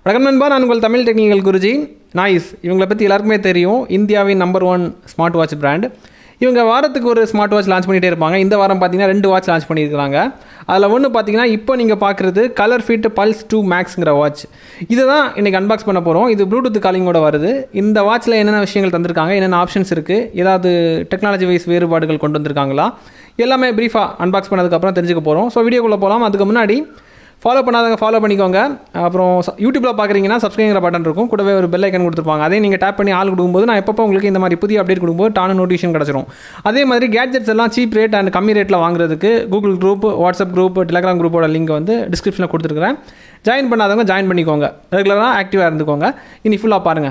வணக்கம் நண்பா நான் உங்கள் தமிழ் டெக்னிக்கல் குருஜி நாய்ஸ் இவங்களை பற்றி எல்லாருக்குமே தெரியும் இந்தியாவின் number one smart watch brand இவங்க வாரத்துக்கு ஒரு ஸ்மார்ட் வாட்ச் லான்ச் பண்ணிகிட்டே இருப்பாங்க இந்த வாரம் பார்த்தீங்கன்னா ரெண்டு வாட்ச் லான்ச் பண்ணியிருக்காங்க அதில் ஒன்று பார்த்தீங்கன்னா இப்போ நீங்கள் பார்க்குறது கலர் ஃபிட் பல்ஸ் டூ மேக்ஸுங்கிற வாட்ச் இதை தான் இன்றைக்கி அன்பாக்ஸ் பண்ண போகிறோம் இது ப்ளூடூத் காலிங்கோட வருது இந்த வாட்ச்சில் என்னென்ன விஷயங்கள் தந்திருக்காங்க என்னென்ன ஆப்ஷன்ஸ் இருக்குது ஏதாவது டெக்னாலஜி வைஸ் வேறுபாடுகள் கொண்டு வந்திருக்காங்களா எல்லாமே ப்ரீஃபாக அன்பாக்ஸ் பண்ணதுக்கப்புறம் தெரிஞ்சுக்க போகிறோம் ஸோ வீடியோக்குள்ளே போகலாம் அதுக்கு முன்னாடி ஃபாலோ பண்ணாதவங்க ஃபாலோ பண்ணிக்கோங்க அப்புறம் யூடியூப்பில் பார்க்குறீங்கன்னா சப்ஸ்கிரைங்கிற பட்டன் இருக்கும் கூடவே ஒரு பெல் ஐக்கன் கொடுத்துருப்பாங்க அதே நீங்கள் டேப் பண்ணி ஆள் கொடுக்கும்போது நான் எப்பப்போ உங்களுக்கு இந்த மாதிரி புதிய அப்டேட் கொடுக்கும்போது டானு நோட்டிஃபிகேஷன் கிடச்சிரும் அதே மாதிரி கேட்ஜெட்ஸ் எல்லாம் சீப் ரேட் அண்ட் கம்மி ரேட்டில் வாங்குறதுக்கு Google group WhatsApp group Telegram குரூப்போட லிங்க் வந்து டிஸ்கிரிப்ஷனில் கொடுத்துருக்குறேன் ஜாயின் பண்ணாதவங்க ஜாயின் பண்ணிக்கோங்க ரெகுலராக ஆக்டிவாக இருந்துக்கோங்க இனி ஃபுல்லாக பாருங்கள்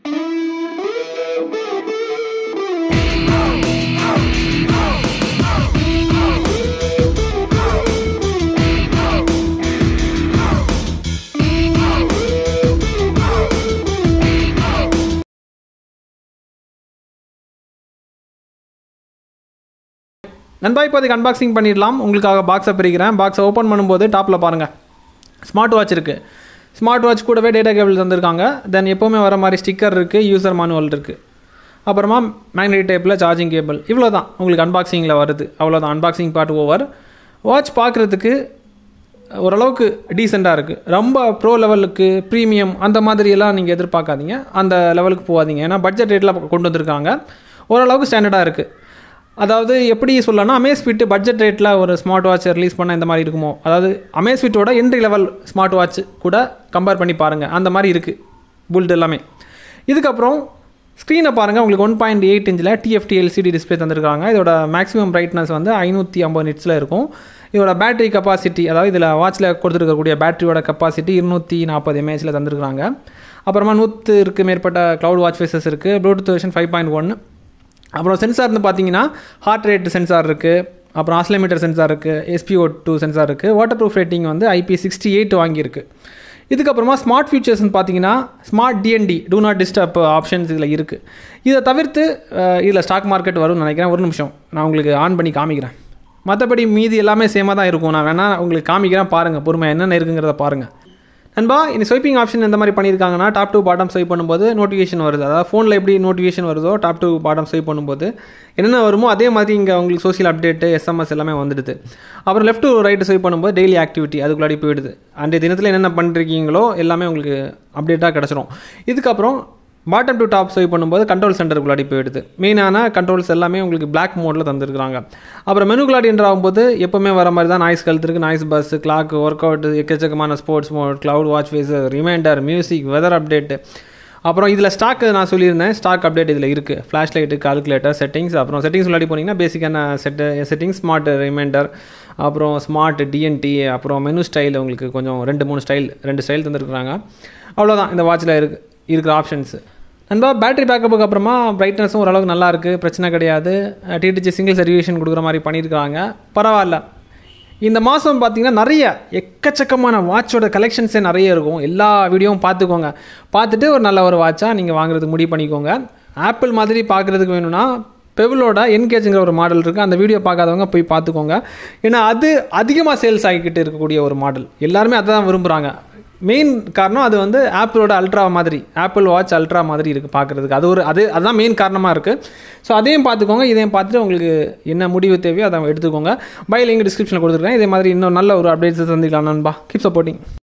நண்பா இப்போதைக்கு அன்பாக்சிங் பண்ணிடலாம் உங்களுக்காக பாக்ஸை பிரிக்கிறேன் பாக்ஸை ஓப்பன் பண்ணும்போது டாப்பில் பாருங்கள் ஸ்மார்ட் வாட்ச் இருக்குது ஸ்மார்ட் வாட்ச் கூடவே டேட்டா கேபிள் தந்திருக்காங்க தென் எப்போவுமே வர மாதிரி ஸ்டிக்கர் இருக்குது யூசர் மானுவல் இருக்குது அப்புறமா மேக்னெட்டிக் டைப்பில் சார்ஜிங் கேபிள் இவ்வளோ தான் உங்களுக்கு அன்பாக்சிங்கில் வருது அவ்வளோதான் அன்பாக்சிங் பார்ட் ஓவர் வாட்ச் பார்க்குறதுக்கு ஓரளவுக்கு டீசெண்டாக இருக்குது ரொம்ப ப்ரோ லெவலுக்கு ப்ரீமியம் அந்த மாதிரியெல்லாம் நீங்கள் எதிர்பார்க்காதீங்க அந்த லெவலுக்கு போகாதீங்க ஏன்னா பட்ஜெட் ரேட்டில் கொண்டு வந்திருக்காங்க ஓரளவுக்கு ஸ்டாண்டர்டாக இருக்குது அதாவது எப்படி சொல்லலாம்னா அமேஸ்ஃபிட் பட்ஜெட் ரேட்டில் ஒரு ஸ்மார்ட் வாட்ச் ரிலீஸ் பண்ண இந்த மாதிரி இருக்குமோ அதாவது அமேஸ்ஃபிட்டோட என்ட்ரி லெவல் ஸ்மார்ட் வாட்ச் கூட கம்பேர் பண்ணி பாருங்கள் அந்த மாதிரி இருக்குது புல்ட் எல்லாமே இதுக்கப்புறம் ஸ்க்ரீனை பாருங்கள் உங்களுக்கு ஒன் பாயிண்ட் எயிட் இன்ச்சில் டிஎஃப்டி எல்சிடி டிஸ்பிளே தந்திருக்காங்க இதோட மேக்ஸிமம் பிரைட்னஸ் வந்து ஐநூற்றி ஐம்பது நிட்ஸில் இருக்கும் இதோட பேட்டரி கெப்பாசிட்டி அதாவது இதில் வாட்சில் கொடுத்துருக்கக்கூடிய பேட்டரியோட கெப்பாசிட்டி இருநூற்றி நாற்பது எம்ஏஹெச்சில் தந்திருக்காங்க அப்புறமா நூற்றுக்கு மேற்பட்ட க்ளவுட் வாட்ச் ஃபேஸஸ் இருக்குது bluetooth version five point one அப்புறம் சென்சார்னு பார்த்தீங்கன்னா ஹார்ட் ரேட் சென்சார் இருக்குது அப்புறம் ஆஸ்லோமீட்டர் சென்சார் இருக்குது எஸ்பிஓ டூ சென்சார் இருக்குது வாட்டர் ப்ரூஃப் ரேட்டிங் வந்து ஐபி சிக்ஸ்டி எயிட் வாங்கியிருக்கு இதுக்கப்புறமா ஸ்மார்ட் ஃபியூச்சர்ஸ்னு பார்த்தீங்கன்னா smart DND do not disturb options இதில் இருக்குது இதை தவிர்த்து இதில் ஸ்டாக் மார்க்கெட் வரும்னு நினைக்கிறேன் ஒரு நிமிஷம் நான் உங்களுக்கு ஆன் பண்ணி காமிக்கிறேன் மற்றபடி மீதி எல்லாமே சேமாக தான் இருக்கும் நான் வேணால் உங்களுக்கு காமிக்கிறேன் பாருங்கள் பொறுமை என்னென்ன இருக்குங்கிறத பாருங்கள் நண்பா இந்த ஸ்வைப்பிங் ஆப்ஷன் எந்த மாதிரி பண்ணியிருக்காங்கன்னா டாப் டு பாட்டம் ஸ்வைப் பண்ணும்போது நோட்டிஃபிகேஷன் வருது அதாவது ஃபோனில் எப்படி நோட்டிஃபிகேஷன் வருதோ டாப் டு பாட்டம் ஸ்வைப் பண்ணும்போது என்னென்ன வருமோ அதே மாதிரி இங்கே உங்களுக்கு சோசியல் அப்டேட்டு எஸ்எம்எஸ் எல்லாமே வந்துடுது அப்புறம் லெஃப்ட் டு ரைட்டு ஸ்வைப் பண்ணும்போது டெய்லி ஆக்டிவிட்டி அதுக்குள்ளாடி போயிடுது அன்றைய தினத்தில் என்னென்ன பண்ணிருக்கீங்களோ எல்லாமே உங்களுக்கு அப்டேட்டாக கிடச்சிரும் இதுக்கப்புறம் பாட்டம் டு டாப் ஸ்வைப் பண்ணும்போது கண்ட்ரோல் சென்டருக்குள்ளாடி போயிடுது மெயினான கண்ட்ரோல்ஸ் எல்லாமே உங்களுக்கு பிளாக் மோடில் தந்துருக்குறாங்க அப்புறம் மெனுக்குள்ளாடி என்ட்ரு ஆகும்போது எப்போவுமே வர மாதிரி தான் நாய்ஸ் கழுத்துருக்கு noise buzz clock workout எக்கச்சக்கமான sports mode cloud watch face reminder music weather update அப்புறம் இதில் ஸ்டாக் நான் சொல்லியிருந்தேன் ஸ்டாக் அப்டேட் இதில் இருக்குது ஃப்ளாஷ் லைட்டு கால்குலேட்டர் செட்டிங்ஸ் அப்புறம் செட்டிங்ஸ் உள்ளாடி போனீங்கன்னா பேசிக்கான செட்டு செட்டிங்ஸ் ஸ்மார்ட் ரிமைண்டர் அப்புறம் ஸ்மார்ட் டிஎன்டி அப்புறம் மெனு ஸ்டைல் உங்களுக்கு கொஞ்சம் ரெண்டு மூணு ஸ்டைல் ரெண்டு ஸ்டைல் தந்துருக்குறாங்க அவ்வளோதான் இந்த வாட்சில் இருக்கு இருக்கிற ஆப்ஷன்ஸு நண்பா பேட்டரி பேக்கப்புக்கு அப்புறமா பிரைட்னஸும் ஓரளவுக்கு நல்லா இருக்குது பிரச்சனை கிடையாது டிடிஜி சிங்கிள் சர்வீஷன் கொடுக்குற மாதிரி பண்ணியிருக்காங்க பரவாயில்ல இந்த மாதம் பார்த்தீங்கன்னா நிறைய எக்கச்சக்கமான வாட்சோட கலெக்ஷன்ஸே நிறைய இருக்கும் எல்லா வீடியோவும் பார்த்துக்கோங்க பார்த்துட்டு ஒரு நல்ல ஒரு வாட்சாக நீங்கள் வாங்குறதுக்கு முடிவு பண்ணிக்கோங்க ஆப்பிள் மாதிரி பார்க்குறதுக்கு வேணும்னா பெவிலோட என்கேஜுங்கிற ஒரு மாடல் இருக்குது அந்த வீடியோ பார்க்காதவங்க போய் பார்த்துக்கோங்க ஏன்னா அது அதிகமாக சேல்ஸ் ஆகிக்கிட்டு இருக்கக்கூடிய ஒரு மாடல் எல்லாருமே அதை தான் விரும்புகிறாங்க மெயின் காரணம் அது வந்து ஆப்பிளோட அல்ட்ரா மாதிரி ஆப்பிள் வாட்ச் அல்ட்ரா மாதிரி இருக்குது பார்க்குறதுக்கு அது ஒரு அது அதுதான் மெயின் காரணமாக இருக்குது ஸோ அதையும் பார்த்துக்கோங்க இதையும் பார்த்துட்டு உங்களுக்கு என்ன முடிவு தேவையோ அதை எடுத்துக்கோங்க பை லிங்க் டிஸ்கிரிப்ஷனில் கொடுத்துருக்கேன் இதே மாதிரி இன்னும் நல்ல ஒரு அப்டேட்ஸ் தந்துக்கலாம் நண்பா கீப் சப்போர்ட்டிங்